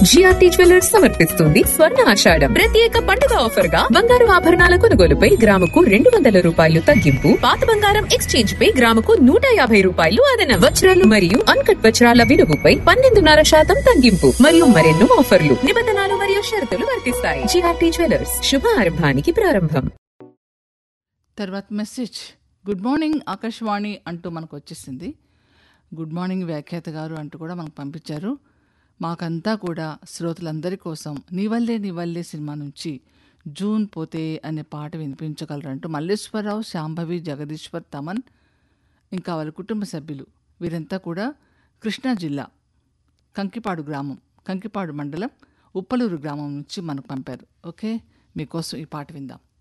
GRT jewellers సమర్పిస్తుంది స్వర్ణ ఆషాఢం ప్రత్యేక పండుగ ఆఫర్ గా బంగారు ఆభరణాల కొనుగోలుపై గ్రాముకు రెండు వందల రూపాయలు తగ్గింపు పాత బంగారం ఎక్స్చేంజ్ పై గ్రాముకు నూట యాభై రూపాయలు అదన వజ్రాలు మరియు అన్కట్ వజ్రాల విలువపై పన్నెండున్నర శాతం తగ్గింపు మరియు మరెన్నో ఆఫర్లు నిబంధనలు మరియు షరతులు వర్తిస్తాయి జిఆర్టీ జ్యువెలర్స్ శుభ ఆరంభానికి ప్రారంభం తర్వాత మెసేజ్ గుడ్ మార్నింగ్ ఆకాశవాణి అంటూ మనకు వచ్చేసింది గుడ్ మార్నింగ్ వ్యాఖ్యాత గారు అంటూ కూడా మనకు పంపించారు మాకంతా కూడా శ్రోతలందరి కోసం నీవల్లే నీవల్లే సినిమా నుంచి జూన్ పోతే అనే పాట వినిపించగలరంటూ మల్లేశ్వరరావు శాంభవి జగదీశ్వర్ తమన్ ఇంకా వాళ్ళ కుటుంబ సభ్యులు వీరంతా కూడా కృష్ణా జిల్లా కంకిపాడు గ్రామం కంకిపాడు మండలం ఉప్పలూరు గ్రామం నుంచి మనకు పంపారు ఓకే మీకోసం ఈ పాట విందాం